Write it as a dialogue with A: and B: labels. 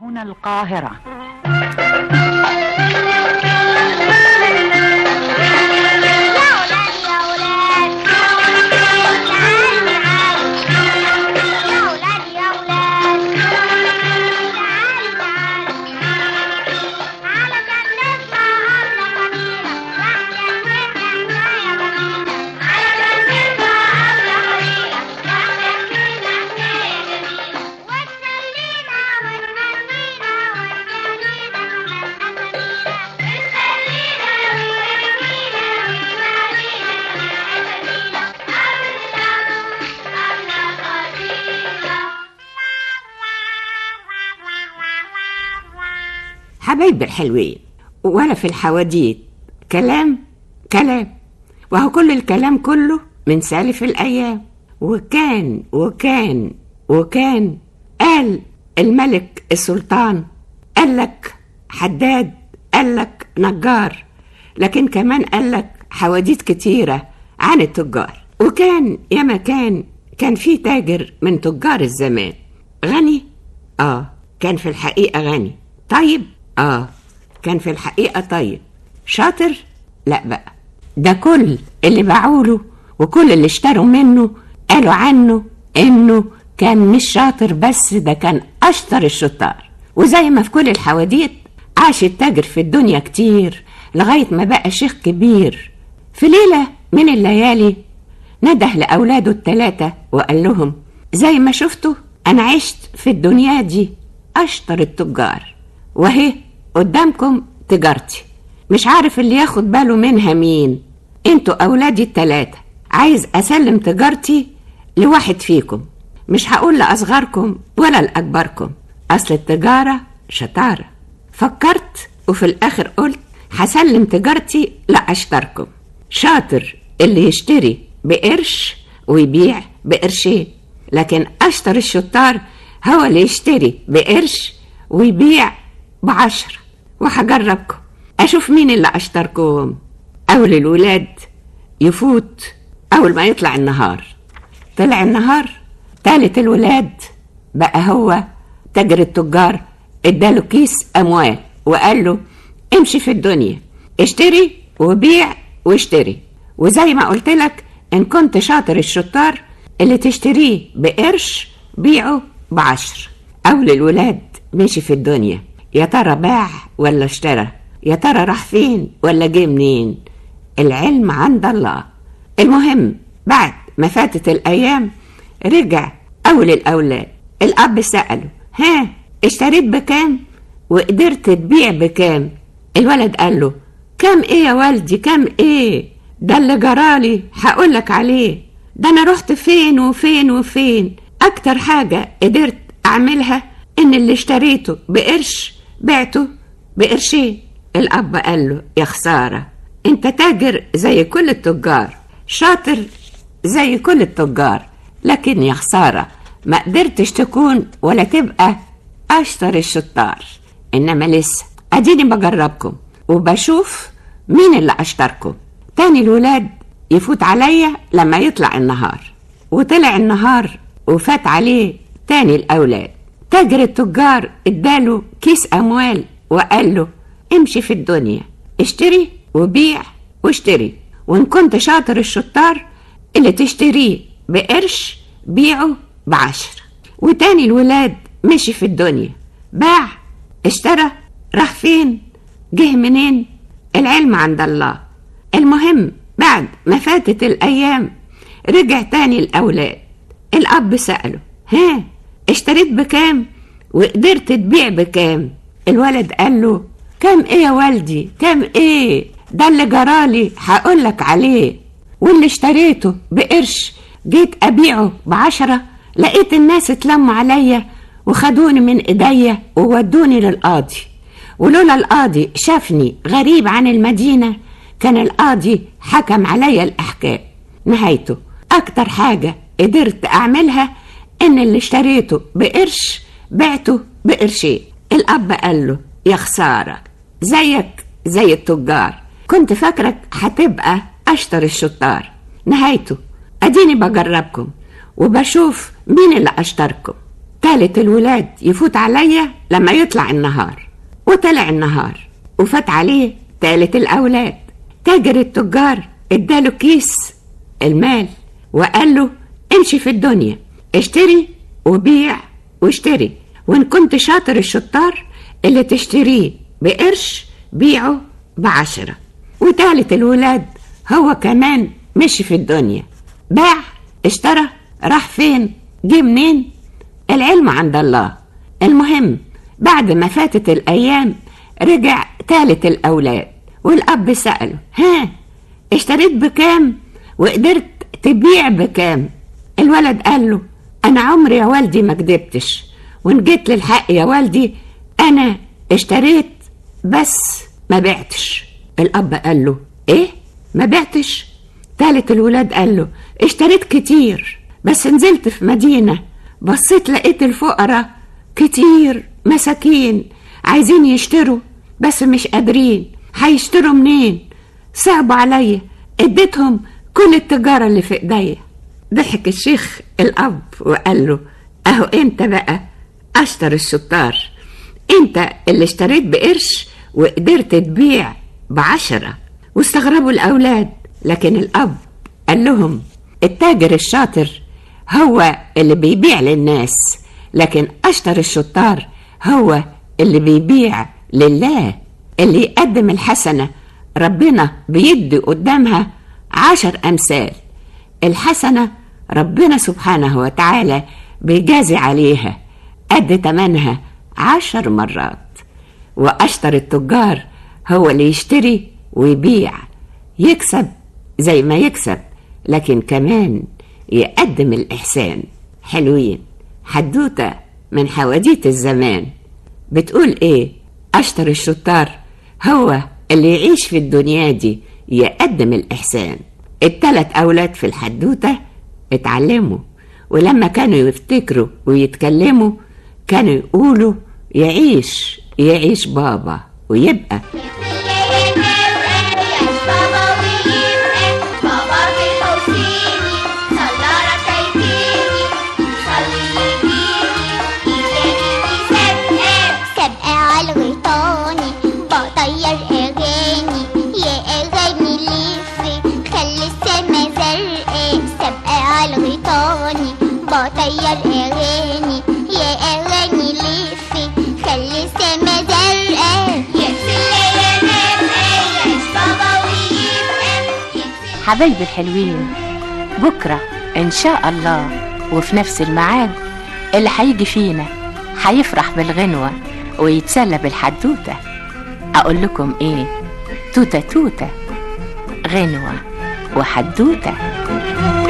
A: هنا القاهرة
B: حبايب الحلوين ولا في الحواديت كلام كلام وهو كل الكلام كله من سالف الأيام وكان وكان وكان قال الملك السلطان قال لك حداد قال لك نجار لكن كمان قال لك حواديت كتيرة عن التجار وكان يا مكان كان في تاجر من تجار الزمان غني اه كان في الحقيقة غني طيب اه كان في الحقيقة طيب شاطر لا بقى ده كل اللي باعوله وكل اللي اشتروا منه قالوا عنه انه كان مش شاطر بس ده كان اشطر الشطار وزي ما في كل الحواديت عاش التاجر في الدنيا كتير لغاية ما بقى شيخ كبير في ليلة من الليالي نده لأولاده التلاتة وقال لهم زي ما شفتوا أنا عشت في الدنيا دي أشطر التجار وهي قدامكم تجارتي مش عارف اللي ياخد باله منها مين انتوا أولادي التلاتة عايز أسلم تجارتي لواحد فيكم مش هقول لأصغركم ولا لأكبركم أصل التجارة شطارة فكرت وفي الآخر قلت هسلم تجارتي لأشتركم شاطر اللي يشتري بقرش ويبيع بقرشين لكن أشطر الشطار هو اللي يشتري بقرش ويبيع بعشرة وهجربكم أشوف مين اللي أشتركم أول الولاد يفوت أول ما يطلع النهار طلع النهار تالت الولاد بقى هو تاجر التجار اداله كيس أموال وقال له امشي في الدنيا اشتري وبيع واشتري وزي ما قلت لك ان كنت شاطر الشطار اللي تشتريه بقرش بيعه بعشر أول الولاد مشي في الدنيا يا ترى باع ولا اشترى يا ترى راح فين ولا جه منين العلم عند الله المهم بعد ما فاتت الأيام رجع أول الأولاد الأب سأله ها اشتريت بكام وقدرت تبيع بكام الولد قال له كام ايه يا والدي كام ايه ده اللي جرالي هقولك عليه ده انا رحت فين وفين وفين اكتر حاجة قدرت اعملها ان اللي اشتريته بقرش بعته بقرشين الاب قال له يا خسارة انت تاجر زي كل التجار شاطر زي كل التجار لكن يا خسارة ما قدرتش تكون ولا تبقى اشطر الشطار انما لسه اديني بجربكم وبشوف مين اللي اشتركم تاني الولاد يفوت عليا لما يطلع النهار وطلع النهار وفات عليه تاني الاولاد تاجر التجار اداله كيس اموال وقال له امشي في الدنيا اشتري وبيع واشتري وان كنت شاطر الشطار اللي تشتريه بقرش بيعه بعشر وتاني الولاد مشي في الدنيا باع اشترى راح فين جه منين العلم عند الله المهم بعد ما فاتت الأيام رجع تاني الأولاد الأب سأله ها اشتريت بكام وقدرت تبيع بكام الولد قال له كام ايه يا والدي كام ايه ده اللي جرالي هقولك عليه واللي اشتريته بقرش جيت أبيعه بعشرة لقيت الناس اتلموا عليا وخدوني من ايديا وودوني للقاضي ولولا القاضي شافني غريب عن المدينة كان القاضي حكم عليا الأحكام نهايته أكتر حاجة قدرت أعملها إن اللي اشتريته بقرش بعته بقرشين الأب قال له يا خسارة زيك زي التجار كنت فاكرك هتبقى أشطر الشطار نهايته أديني بجربكم وبشوف مين اللي أشتركم تالت الولاد يفوت عليا لما يطلع النهار وطلع النهار وفات عليه تالت الأولاد تاجر التجار اداله كيس المال وقال له امشي في الدنيا اشتري وبيع واشتري وان كنت شاطر الشطار اللي تشتريه بقرش بيعه بعشرة وتالت الولاد هو كمان مشي في الدنيا باع اشترى راح فين جه منين العلم عند الله المهم بعد ما فاتت الأيام رجع تالت الأولاد والأب سأله ها اشتريت بكام وقدرت تبيع بكام الولد قال له أنا عمري يا والدي ما كدبتش وإن جيت للحق يا والدي أنا اشتريت بس ما بعتش الأب قال له إيه ما بعتش تالت الولاد قال له اشتريت كتير بس نزلت في مدينة بصيت لقيت الفقراء كتير مساكين عايزين يشتروا بس مش قادرين هيشتروا منين صعب عليا اديتهم كل التجارة اللي في ايديا ضحك الشيخ الأب وقال له أهو أنت بقى أشطر الشطار أنت اللي اشتريت بقرش وقدرت تبيع بعشرة واستغربوا الأولاد لكن الأب قال لهم التاجر الشاطر هو اللي بيبيع للناس لكن أشطر الشطار هو اللي بيبيع لله اللي يقدم الحسنة ربنا بيدي قدامها عشر أمثال الحسنة ربنا سبحانه وتعالى بيجازي عليها قد تمنها عشر مرات وأشطر التجار هو اللي يشتري ويبيع يكسب زي ما يكسب لكن كمان يقدم الإحسان حلوين حدوتة من حواديت الزمان بتقول إيه أشطر الشطار هو اللي يعيش في الدنيا دي يقدم الإحسان التلات أولاد في الحدوتة اتعلموا ولما كانوا يفتكروا ويتكلموا كانوا يقولوا يعيش يعيش بابا ويبقى
A: بطير اغاني يا اغاني لفي خلي السما زرقاء يكسر ليالات يعيش بابا ويبقى
C: حبايبي الحلوين بكرة إن شاء الله وفي نفس الميعاد اللي هيجي فينا هيفرح بالغنوة ويتسلى بالحدوتة أقول لكم إيه توتة توتة غنوة وحدوتة